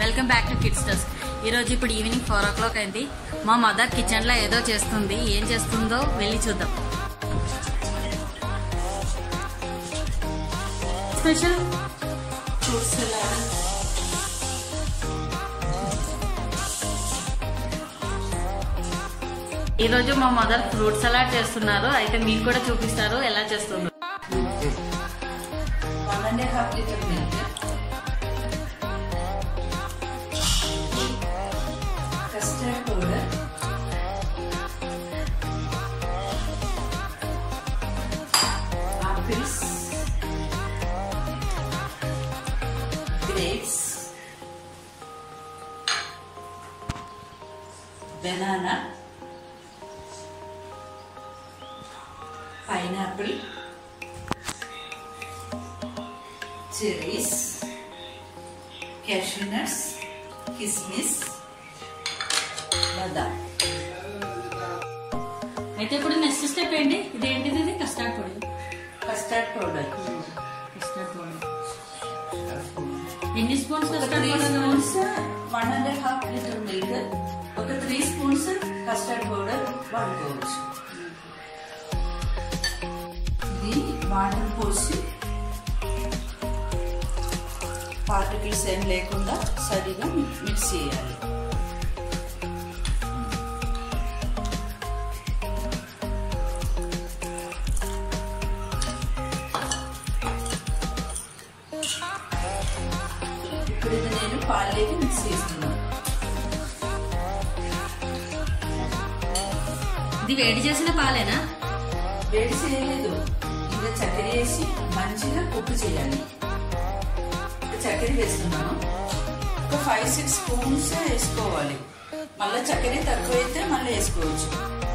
Welcome back to kids desk ఈరోజు ఇప్పుడు evening four ఓ clock అయింది మా మదర్ కిచెన్ లో ఏదో చేస్తుంది ఏం చేస్తుందో వెళ్ళి చూద్దాం స్పెషల్ ఫ్రూట్ సలాడ్ ఈ రోజు మా మదర్ ఫ్రూట్ సలాడ్ చేస్తున్నారు అయితే మీకు కూడా చూపిస్తారు ఎలా చేస్తుందో one and half litre milk custard powder apples grapes banana pineapple cherries cashew nuts కిస్మిస్ బాదాం అయితే ఇప్పుడు నెక్స్ట్ స్టెప్ ఏంటి ఇదేంటిది ఇది కస్టర్డ్ పొడి కస్టర్డ్ పౌడర్ కస్టర్డ్ పౌడర్ ఎన్ని స్పూన్స్ ఒక custard three powder spoons one and half litre milk ఒక త్రీ స్పూన్స్ కస్టర్డ్ పౌడర్ వాడుకోవచ్చు ఇది వాటర్ పోసి పార్టికల్స్ ఏం లేకుండా సరిగా మిక్స్ చేయాలి ఇప్పుడు ఇది నేను పాలేకి మిక్స్ చేస్తున్నాను ఇది వేడి చేసిన పాలేనా వేడి చేయలేదు ఇంకా చక్కెర వేసి మంచిగా కుక్ చేయాలి చక్కెర వేస్తున్నాను ఒక ఫైవ్ సిక్స్ స్పూన్స్ వేసుకోవాలి మళ్ళీ చక్కెర తక్కువ అయితే మళ్ళీ వేసుకోవచ్చు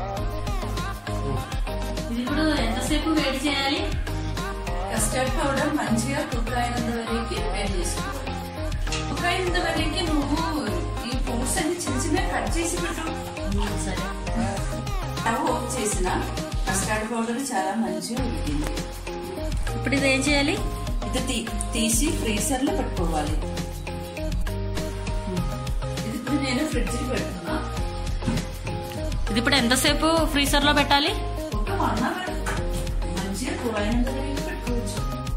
ఇది ఇప్పుడు ఎంతసేపు వేడి చేయాలి కస్టర్డ్ పౌడర్ మంచిగా కుక్ అయినంత వరకు వేడి చేసుకోవాలి కుక్ అయినంత వరకు నువ్వు ఈ ఫ్రూట్స్ అన్ని చిన్న చిన్న కట్ చేసి పెట్టు సరే స్టవ్ ఆఫ్ చేసిన కస్టర్డ్ పౌడర్ చాలా మంచిగా ఉడికింది ఇప్పుడు ఇది ఏం చేయాలి ఇది తీ- తీసి ఫ్రీజర్ లో పెట్టుకోవాలి ఇది ఇప్పుడు నేను ఫ్రిడ్జ్ లో పెడుతున్నా ఇది ఇప్పుడు ఎంతసేపు ఫ్రీజర్ లో పెట్టాలి ఒక వన్ అవర్ మంచిగా కూల్ అయినంత వరకు పెట్టుకోవచ్చు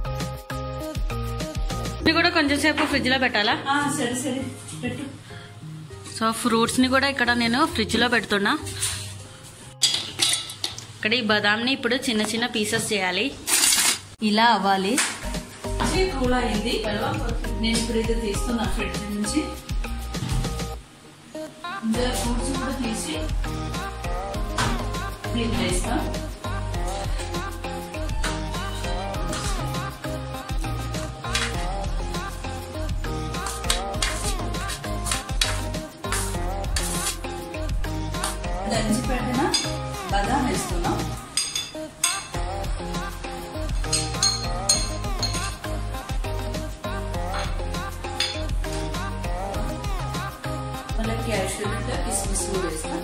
ఇది కూడా కొంచెం సేపు ఫ్రిడ్జ్ లో పెట్టాలా ఆ, సరే సరే పెట్టు సో ఫ్రూట్స్ ని కూడా ఇక్కడ నేను ఫ్రిడ్జ్ లో పెడుతున్నా ఇక్కడ ఈ బదాంని ఇప్పుడు చిన్న చిన్న పీసెస్ చేయాలి ఇలా అవ్వాలి మంచిగా కూల్ అయింది నేను ఇప్పుడు ఇది తీస్తున్నా ఫ్రిడ్జ్ నుంచి ఇందులో ఫ్రూట్స్ కూడా తీసి దీంట్లో వేస్తా దంచి పెట్టిన బదాం వేస్తున్నాం మళ్ళీ క్యాషూ నట్ కిస్మిస్ కూడా వేస్తాం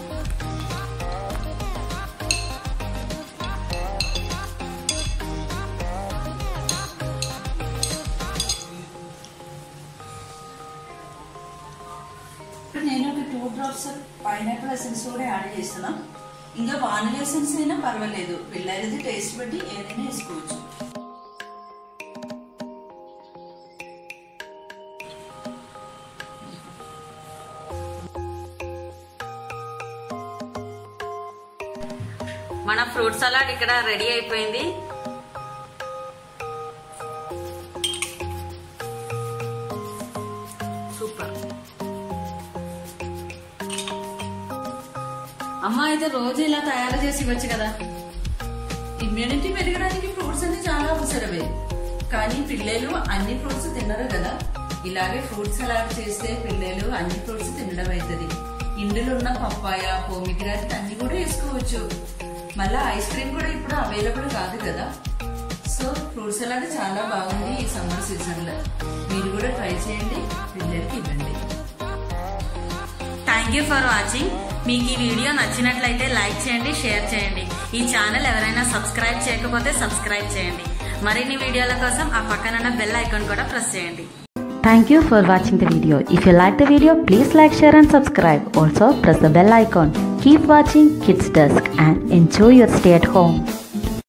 ఇప్పుడు నేను ఒక టూ డ్రాప్స్ పైనాపిల్ ఎసెన్స్ కూడా యాడ్ చేస్తున్నాం ఇంకా వానిలా ఎసెన్స్ అయినా పర్వాలేదు పిల్లలది టేస్ట్ బట్టి ఏదైనా వేసుకోవచ్చు మన ఫ్రూట్ సలాడ్ ఇక్కడ రెడీ అయిపోయింది సూపర్ అమ్మ అయితే రోజు ఇలా తయారు చేసి ఇవ్వచ్చు కదా ఇమ్యూనిటీ పెరగడానికి ఫ్రూట్స్ అన్ని చాలా అవసరమే కానీ పిల్లలు అన్ని ఫ్రూట్స్ తినరు కదా ఇలాగే ఫ్రూట్ సలాడ్ చేస్తే పిల్లలు అన్ని ఫ్రూట్స్ తినడం అవుతుంది ఇందులో ఉన్న పప్పాయ పోమిగ్రాట్ అన్ని కూడా వేసుకోవచ్చు మళ్ళీ ఐస్ క్రీమ్ కూడా ఇప్పుడు అవైలబుల్ కాదు కదా సో ఫ్రూట్ సలాడ్ చాలా బాగుంది ఈ సమ్మర్ సీజన్ లో మీరు కూడా ట్రై చేయండి పిల్లలకి ఇవ్వండి థ్యాంక్ యూ ఫర్ వాచింగ్ మీకు ఈ వీడియో నచ్చినట్లయితే లైక్ చేయండి షేర్ చేయండి ఈ ఛానల్ ఎవరైనా సబ్స్క్రైబ్ చేయకపోతే సబ్స్క్రైబ్ చేయండి మరిన్ని వీడియోల కోసం ఆ పక్కనున్న బెల్ ఐకాన్ కూడా ప్రెస్ చేయండి Thank you for watching the video. If you like the video, please like, share and subscribe. Also, press the bell icon. Keep watching Kids Desk and enjoy your stay at home.